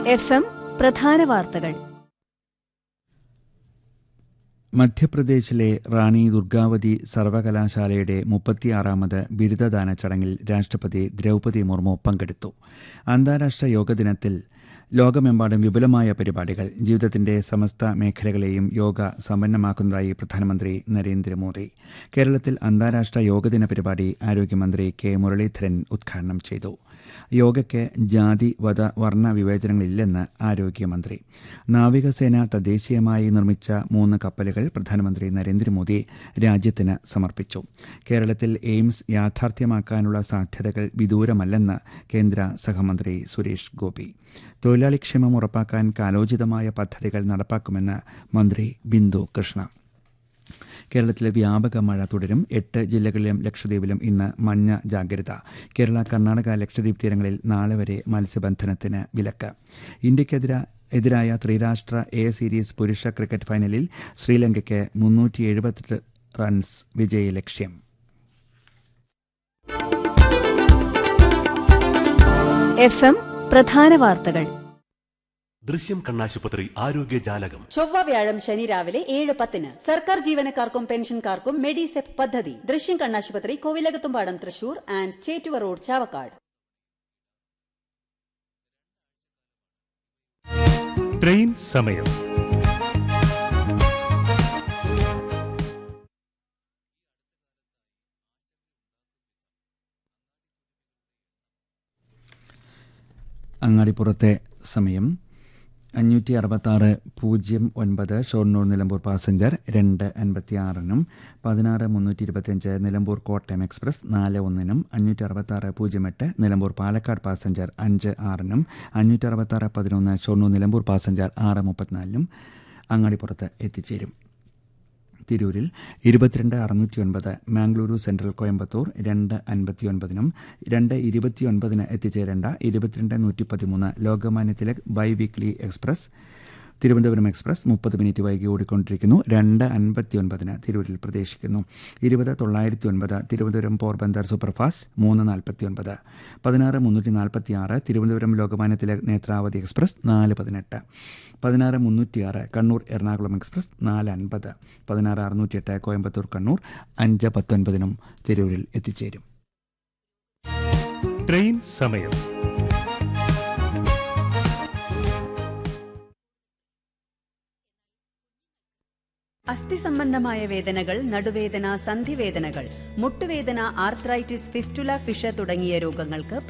F M പ്രധാന വാർത്തകൾ മധ്യപ്രദേശിലെ റാണി ദുർഗാവതി സർവകലാശാലയുടെ മുപ്പത്തിയാറാമത് ബിരുദദാന ചടങ്ങിൽ രാഷ്ട്രപതി ദ്രൗപദി മുർമു പങ്കെടുത്തു അന്താരാഷ്ട്ര യോഗ ദിനത്തിൽ ലോകമെമ്പാടും വിപുലമായ പരിപാടികൾ ജീവിതത്തിന്റെ സമസ്ത മേഖലകളെയും യോഗ സമ്പന്നമാക്കുന്നതായി പ്രധാനമന്ത്രി നരേന്ദ്രമോദി കേരളത്തിൽ അന്താരാഷ്ട്ര യോഗദിന പരിപാടി ആരോഗ്യമന്ത്രി കെ മുരളീധരൻ ഉദ്ഘാടനം ചെയ്തു യോഗയ്ക്ക് ജാതി വധ വർണ്ണ വിവേചനങ്ങളില്ലെന്ന് ആരോഗ്യമന്ത്രി നാവികസേന തദ്ദേശീയമായി നിർമ്മിച്ച മൂന്ന് കപ്പലുകൾ പ്രധാനമന്ത്രി നരേന്ദ്രമോദി രാജ്യത്തിന് സമർപ്പിച്ചു കേരളത്തിൽ എയിംസ് യാഥാർത്ഥ്യമാക്കാനുള്ള സാധ്യതകൾ വിദൂരമല്ലെന്ന് കേന്ദ്ര സഹമന്ത്രി സുരേഷ് ഗോപി തൊഴിലാളി ക്ഷേമം ഉറപ്പാക്കാൻ കാലോചിതമായ പദ്ധതികൾ നടപ്പാക്കുമെന്ന് മന്ത്രി ബിന്ദു കൃഷ്ണ കേരളത്തിലെ വ്യാപക മഴ തുടരും എട്ട് ജില്ലകളിലും ലക്ഷദ്വീപിലും ഇന്ന് മഞ്ഞ ജാഗ്രത കേരള കർണാടക ലക്ഷദ്വീപ് തീരങ്ങളിൽ നാളെ വരെ മത്സ്യബന്ധനത്തിന് വിലക്ക് ഇന്ത്യക്കെതിരെ എതിരായ ത്രിരാഷ്ട്ര എ സീരീസ് പുരുഷ ക്രിക്കറ്റ് ഫൈനലിൽ ശ്രീലങ്കയ്ക്ക് മുന്നൂറ്റി എഴുപത്തെട്ട് റൺസ് വിജയലക്ഷ്യം എഫ് എം പ്രധാന വാർത്തകൾ ദൃശ്യം കണ്ണാശുപത്രി ആരോഗ്യ ജാലകം ചൊവ്വ വ്യാഴം ശനി രാവിലെ ഏഴ് പത്തിന് സർക്കാർ ജീവനക്കാർക്കും പെൻഷൻകാർക്കും മെഡിസെപ് പദ്ധതി ദൃശ്യം കണ്ണാശുപത്രി Kovilakathumpadam Thrissur and Chettuva road Chavakkad train സമയം അങ്ങാടിപ്പുറത്തെ സമയം അഞ്ഞൂറ്റി അറുപത്താറ് പൂജ്യം ഒൻപത് ഷൊർണൂർ നിലമ്പൂർ പാസഞ്ചർ രണ്ട് അൻപത്തിയാറിനും പതിനാറ് മുന്നൂറ്റി ഇരുപത്തിയഞ്ച് നിലമ്പൂർ കോട്ടയം എക്സ്പ്രസ് നാല് ഒന്നിനും അഞ്ഞൂറ്റി അറുപത്താറ് പൂജ്യം എട്ട് നിലമ്പൂർ പാലക്കാട് പാസഞ്ചർ അഞ്ച് ആറിനും അഞ്ഞൂറ്റി അറുപത്താറ് പതിനൊന്ന് ഷൊർണൂർ നിലമ്പൂർ പാസഞ്ചർ ആറ് മുപ്പത്തിനാലിനും അങ്ങാടിപ്പുറത്ത് എത്തിച്ചേരും തിരൂരിൽ ഇരുപത്തിരണ്ട് അറുന്നൂറ്റി ഒൻപത് മാംഗ്ലൂരു സെൻട്രൽ കോയമ്പത്തൂർ രണ്ട് അൻപത്തിയൊൻപതിനും രണ്ട് ഇരുപത്തിയൊൻപതിന് എത്തിച്ചേരേണ്ട ഇരുപത്തിരണ്ട് നൂറ്റി പതിമൂന്ന് Lokmanya Tilak by weekly express Thiruvananthapuram express മുപ്പത് മിനിറ്റ് വൈകി ഓടിക്കൊണ്ടിരിക്കുന്നു രണ്ട് അൻപത്തിയൊൻപതിന് തിരൂരിൽ പ്രതീക്ഷിക്കുന്നു ഇരുപത് തൊള്ളായിരത്തി ഒൻപത് തിരുവനന്തപുരം പോർബന്ദർ സൂപ്പർഫാസ്റ്റ് മൂന്ന് നാൽപ്പത്തിയൊൻപത് പതിനാറ് മുന്നൂറ്റി നാൽപ്പത്തിയാറ് തിരുവനന്തപുരം ലോകമാന്യ തിലക് നേത്രാവതി എക്സ്പ്രസ് നാല് പതിനെട്ട് പതിനാറ് മുന്നൂറ്റിയാറ് കണ്ണൂർ എറണാകുളം എക്സ്പ്രസ് നാല് അൻപത് പതിനാറ് അറുന്നൂറ്റിയെട്ട് കോയമ്പത്തൂർ കണ്ണൂർ അഞ്ച് പത്തൊൻപതിനും തിരൂരിൽ എത്തിച്ചേരും ട്രെയിൻ സമയം അസ്ഥി സംബന്ധമായ വേദനകൾ നടുവേദന സന്ധിവേദനകൾ മുട്ടുവേദന ആർത്രൈറ്റിസ് ഫിസ്റ്റുല ഫിഷ തുടങ്ങിയ രോഗങ്ങൾക്ക്